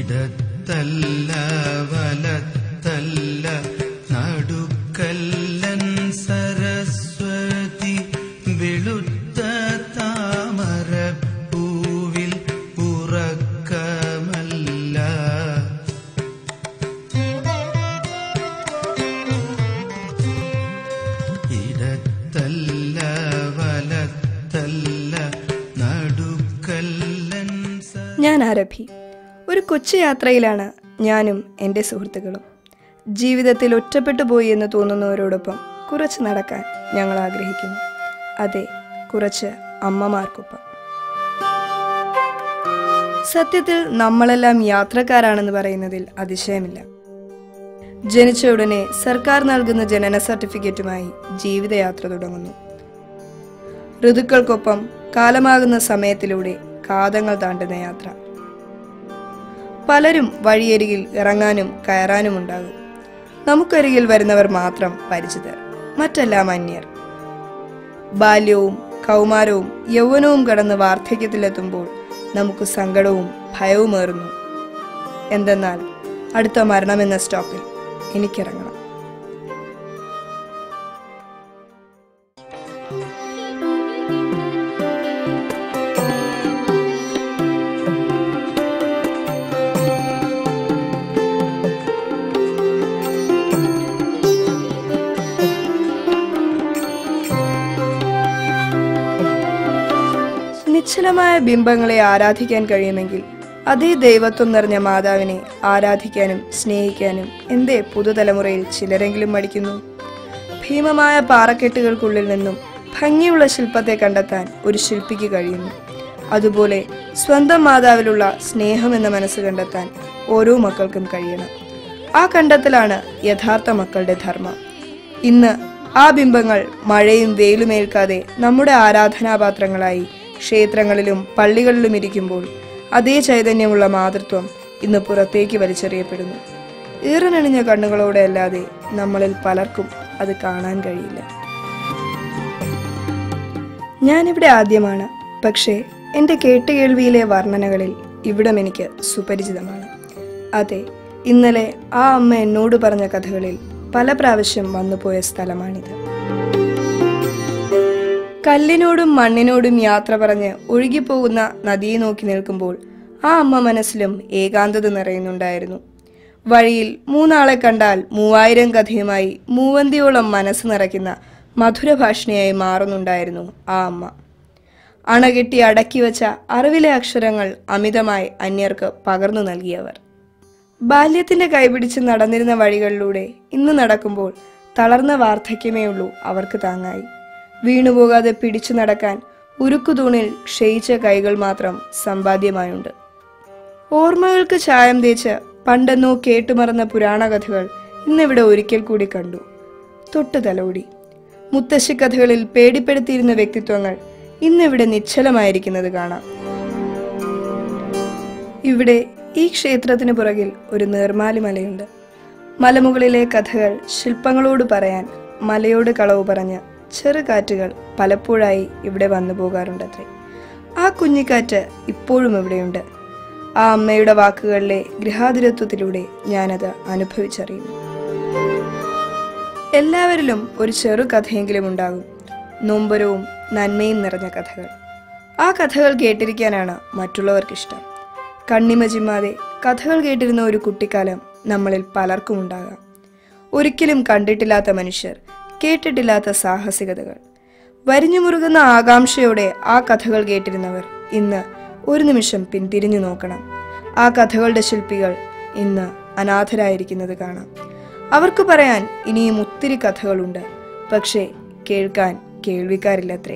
ഇടത്തല്ല വലത്തല്ല നടുക്കല്ലൻ സരസ്വതി വെളുത്ത താമര പൂവിൽ ഉറക്കമല്ല ഇടത്തല്ല വലത്തല്ല നടുക്കല്ലൻ സ ഞാൻ ആരഭി ഒരു കൊച്ചു യാത്രയിലാണ് ഞാനും എൻ്റെ സുഹൃത്തുക്കളും ജീവിതത്തിൽ ഒറ്റപ്പെട്ടു പോയി എന്ന് തോന്നുന്നവരോടൊപ്പം കുറച്ച് നടക്കാൻ ഞങ്ങൾ ആഗ്രഹിക്കുന്നു അതെ കുറച്ച് അമ്മമാർക്കൊപ്പം സത്യത്തിൽ നമ്മളെല്ലാം യാത്രക്കാരാണെന്ന് പറയുന്നതിൽ അതിശയമില്ല ജനിച്ച ഉടനെ സർക്കാർ നൽകുന്ന ജനന സർട്ടിഫിക്കറ്റുമായി ജീവിതയാത്ര തുടങ്ങുന്നു ഋതുക്കൾക്കൊപ്പം കാലമാകുന്ന സമയത്തിലൂടെ കാതങ്ങൾ താണ്ടുന്ന യാത്ര പലരും വഴിയരികിൽ ഇറങ്ങാനും കയറാനും ഉണ്ടാകും നമുക്കരികിൽ വരുന്നവർ മാത്രം പരിചിതർ മറ്റെല്ലാം അന്യർ ബാല്യവും കൗമാരവും യൗവനവും കടന്ന് വാർദ്ധക്യത്തിലെത്തുമ്പോൾ നമുക്ക് സങ്കടവും ഭയവുമേറുന്നു എന്തെന്നാൽ അടുത്ത മരണമെന്ന സ്റ്റോപ്പിൽ എനിക്കിറങ്ങണം നിശ്ചലമായ ബിംബങ്ങളെ ആരാധിക്കാൻ കഴിയുമെങ്കിൽ അതേ ദൈവത്വം നിറഞ്ഞ മാതാവിനെ ആരാധിക്കാനും സ്നേഹിക്കാനും എന്തേ പുതുതലമുറയിൽ ചിലരെങ്കിലും മടിക്കുന്നു ഭീമമായ പാറക്കെട്ടുകൾക്കുള്ളിൽ നിന്നും ഭംഗിയുള്ള ശില്പത്തെ കണ്ടെത്താൻ ഒരു ശില്പിക്ക് കഴിയുന്നു അതുപോലെ സ്വന്തം മാതാവിലുള്ള സ്നേഹം എന്ന മനസ്സ് കണ്ടെത്താൻ ഓരോ മക്കൾക്കും കഴിയണം ആ കണ്ടെത്തലാണ് യഥാർത്ഥ മക്കളുടെ ധർമ്മം ഇന്ന് ആ ബിംബങ്ങൾ മഴയും വെയിലുമേൽക്കാതെ നമ്മുടെ ആരാധനാപാത്രങ്ങളായി ക്ഷേത്രങ്ങളിലും പള്ളികളിലും ഇരിക്കുമ്പോൾ അതേ ചൈതന്യമുള്ള മാതൃത്വം ഇന്ന് പുറത്തേക്ക് വലിച്ചെറിയപ്പെടുന്നു ഈറനണിഞ്ഞ കണ്ണുകളോടെ അല്ലാതെ നമ്മളിൽ പലർക്കും അത് കാണാൻ കഴിയില്ല ഞാനിവിടെ ആദ്യമാണ് പക്ഷേ എൻ്റെ കേട്ടുകേൾവിയിലെ വർണ്ണനകളിൽ ഇവിടം എനിക്ക് സുപരിചിതമാണ് അതെ ഇന്നലെ ആ അമ്മ എന്നോട് പറഞ്ഞ കഥകളിൽ പല പ്രാവശ്യം വന്നുപോയ സ്ഥലമാണിത് കല്ലിനോടും മണ്ണിനോടും യാത്ര പറഞ്ഞ് ഒഴുകിപ്പോകുന്ന നദിയെ നോക്കി നിൽക്കുമ്പോൾ ആ അമ്മ മനസ്സിലും ഏകാന്തത നിറയുന്നുണ്ടായിരുന്നു വഴിയിൽ മൂന്നാളെ കണ്ടാൽ മൂവായിരം കഥയുമായി മൂവന്തിയോളം മനസ്സ് നിറയ്ക്കുന്ന മധുരഭാഷിണിയായി മാറുന്നുണ്ടായിരുന്നു ആ അമ്മ അണകെട്ടി അടക്കി വച്ച അറിവിലെ അക്ഷരങ്ങൾ അമിതമായി അന്യർക്ക് പകർന്നു നൽകിയവർ ബാല്യത്തിന്റെ കൈപിടിച്ച് നടന്നിരുന്ന വഴികളിലൂടെ ഇന്ന് നടക്കുമ്പോൾ തളർന്ന വാർദ്ധക്യമേ ഉള്ളൂ അവർക്ക് താങ്ങായി വീണുപോകാതെ പിടിച്ചു നടക്കാൻ ഉരുക്കുതൂണിൽ ക്ഷയിച്ച കൈകൾ മാത്രം സമ്പാദ്യമായുണ്ട് ഓർമ്മകൾക്ക് ചായം തേച്ച് പണ്ടെന്നോ കേട്ടുമറന്ന പുരാണകഥകൾ ഇന്നിവിടെ ഒരിക്കൽ കൂടി കണ്ടു തൊട്ടു തലോടി മുത്തശ്ശി കഥകളിൽ പേടിപ്പെടുത്തിയിരുന്ന വ്യക്തിത്വങ്ങൾ ഇന്നിവിടെ നിശ്ചലമായിരിക്കുന്നത് കാണാം ഇവിടെ ഈ ക്ഷേത്രത്തിന് പുറകിൽ ഒരു നീർമാലി മലയുണ്ട് മലമുകളിലെ കഥകൾ ശില്പങ്ങളോട് പറയാൻ മലയോട് കളവ് പറഞ്ഞ് ചെറുകാറ്റുകൾ പലപ്പോഴായി ഇവിടെ വന്നു പോകാറുണ്ടത്രേ ആ കുഞ്ഞിക്കാറ്റ് ഇപ്പോഴും ഇവിടെയുണ്ട് ആ അമ്മയുടെ വാക്കുകളിലെ ഗൃഹാതുരത്വത്തിലൂടെ ഞാനത് അനുഭവിച്ചറിയുന്നു എല്ലാവരിലും ഒരു ചെറു കഥയെങ്കിലും ഉണ്ടാകും നൊമ്പരവും നന്മയും നിറഞ്ഞ കഥകൾ ആ കഥകൾ കേട്ടിരിക്കാനാണ് മറ്റുള്ളവർക്കിഷ്ടം കണ്ണിമ ചിമ്മാതെ കഥകൾ കേട്ടിരുന്ന ഒരു കുട്ടിക്കാലം നമ്മളിൽ പലർക്കും ഉണ്ടാകാം ഒരിക്കലും കണ്ടിട്ടില്ലാത്ത മനുഷ്യർ കേട്ടിട്ടില്ലാത്ത സാഹസികതകൾ വരിഞ്ഞു മുറുകുന്ന ആകാംക്ഷയോടെ ആ കഥകൾ കേട്ടിരുന്നവർ ഇന്ന് ഒരു നിമിഷം പിന്തിരിഞ്ഞു നോക്കണം ആ കഥകളുടെ ശില്പികൾ ഇന്ന് അനാഥരായിരിക്കുന്നത് കാണാം അവർക്ക് പറയാൻ ഇനിയും ഒത്തിരി കഥകളുണ്ട് പക്ഷേ കേൾക്കാൻ കേൾവിക്കാരില്ലത്രേ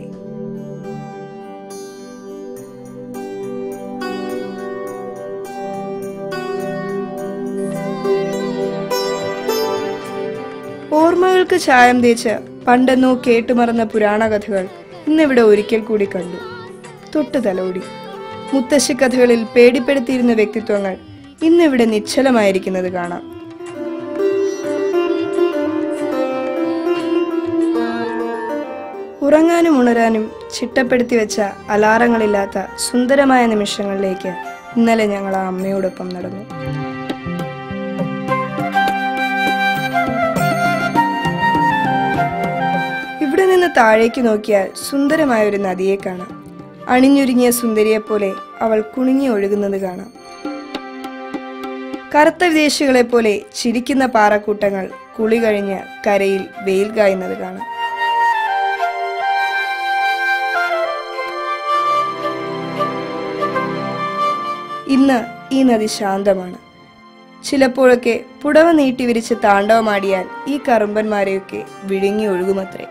ഓർമ്മകൾക്ക് ചായം തേച്ച് പണ്ടെന്നോ കേട്ടുമറന്ന പുരാണകഥകൾ ഇന്നിവിടെ ഒരിക്കൽ കൂടി കണ്ടു തൊട്ടു തലോടി മുത്തശ്ശി കഥകളിൽ പേടിപ്പെടുത്തിയിരുന്ന വ്യക്തിത്വങ്ങൾ ഇന്നിവിടെ നിശ്ചലമായിരിക്കുന്നത് കാണാം ഉറങ്ങാനും ഉണരാനും ചിട്ടപ്പെടുത്തി വെച്ച അലാറങ്ങളില്ലാത്ത സുന്ദരമായ നിമിഷങ്ങളിലേക്ക് ഇന്നലെ ഞങ്ങൾ ആ അമ്മയോടൊപ്പം നടന്നു ഇവിടെ നിന്ന് താഴേക്ക് നോക്കിയാൽ സുന്ദരമായ ഒരു നദിയെ കാണാം അണിഞ്ഞൊരുങ്ങിയ സുന്ദരിയെപ്പോലെ അവൾ കുണുങ്ങി ഒഴുകുന്നത് കാണാം കറുത്ത വിദേശികളെ പോലെ ചിരിക്കുന്ന പാറക്കൂട്ടങ്ങൾ കുളി കഴിഞ്ഞ് കരയിൽ വെയിൽ കായുന്നത് കാണാം ഇന്ന് ഈ നദി ശാന്തമാണ് ചിലപ്പോഴൊക്കെ പുടവ നീട്ടി വിരിച്ച് താണ്ഡവമാടിയാൽ ഈ കറുമ്പന്മാരെയൊക്കെ വിഴുങ്ങി ഒഴുകുമത്രേ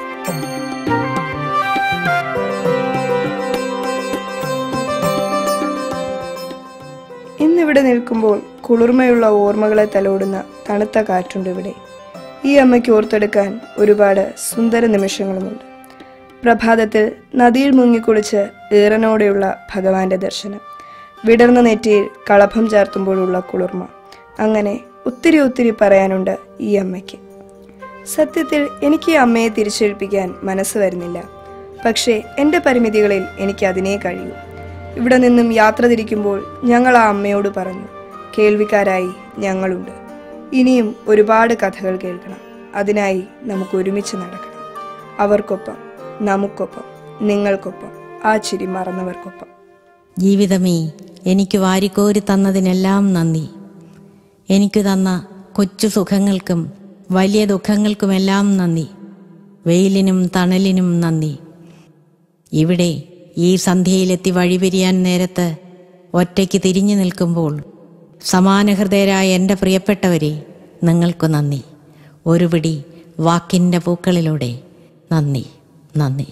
ഇന്നിവിടെ നിൽക്കുമ്പോൾ കുളിർമയുള്ള ഓർമ്മകളെ തലോടുന്ന തണുത്ത കാറ്റുണ്ട് ഇവിടെ ഈ അമ്മയ്ക്ക് ഓർത്തെടുക്കാൻ ഒരുപാട് സുന്ദര നിമിഷങ്ങളുമുണ്ട് പ്രഭാതത്തിൽ നദിയിൽ മുങ്ങിക്കുളിച്ച് ഈറനോടെയുള്ള ഭഗവാന്റെ ദർശനം വിടർന്ന നെറ്റിയിൽ കളഭം ചാർത്തുമ്പോഴുള്ള കുളിർമ അങ്ങനെ ഒത്തിരി ഒത്തിരി പറയാനുണ്ട് ഈ അമ്മയ്ക്ക് സത്യത്തിൽ എനിക്ക് ഈ അമ്മയെ തിരിച്ചേൽപ്പിക്കാൻ മനസ്സ് വരുന്നില്ല പക്ഷേ എൻ്റെ പരിമിതികളിൽ എനിക്ക് അതിനേ കഴിയൂ ഇവിടെ നിന്നും യാത്ര തിരിക്കുമ്പോൾ ഞങ്ങൾ ആ അമ്മയോട് പറഞ്ഞു കേൾവിക്കാരായി ഞങ്ങളുണ്ട് ഇനിയും ഒരുപാട് കഥകൾ കേൾക്കണം അതിനായി നമുക്ക് ഒരുമിച്ച് നടക്കണം അവർക്കൊപ്പം നമുക്കൊപ്പം നിങ്ങൾക്കൊപ്പം ആ ചിരി മറന്നവർക്കൊപ്പം ജീവിതമേ എനിക്ക് വാരിക്കോരി തന്നതിനെല്ലാം നന്ദി എനിക്ക് തന്ന കൊച്ചു സുഖങ്ങൾക്കും വലിയ ദുഃഖങ്ങൾക്കുമെല്ലാം നന്ദി വെയിലിനും തണലിനും നന്ദി ഇവിടെ ഈ സന്ധ്യയിലെത്തി വഴിപിരിയാൻ നേരത്ത് ഒറ്റയ്ക്ക് തിരിഞ്ഞു നിൽക്കുമ്പോൾ സമാനഹൃദയരായ എൻ്റെ പ്രിയപ്പെട്ടവരെ നിങ്ങൾക്ക് നന്ദി ഒരു പിടി വാക്കിൻ്റെ പൂക്കളിലൂടെ നന്ദി നന്ദി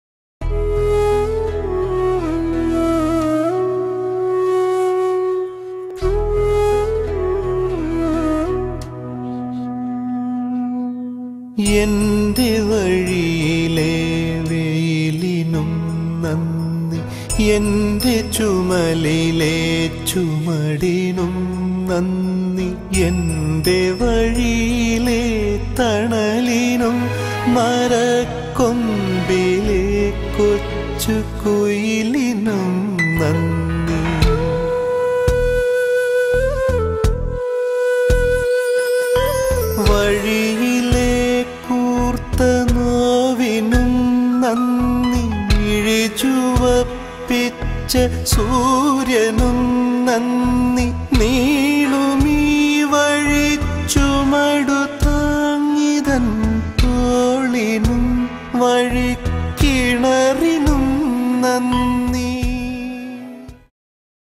എന്റെ വഴിയിലെ വെയിലിനും നന്ദി എന്റെ ചുമലിലെ ചുമടിനും നന്ദി എന്റെ വഴിയിലെ തണലിനും മരക്കൊമ്പിലെ കൊച്ചു കുയിലിനും നന്ദി വഴിയിലെ കൂർത്ത നോവിനും നന്ദി ഇഴിച്ചുവപ്പിച്ച സൂര്യനും നന്ദി നീളുമീ വഴി ചുമടു താങ്ങിതൻ തോളിനും വഴിക്കിണറിനും നന്ദി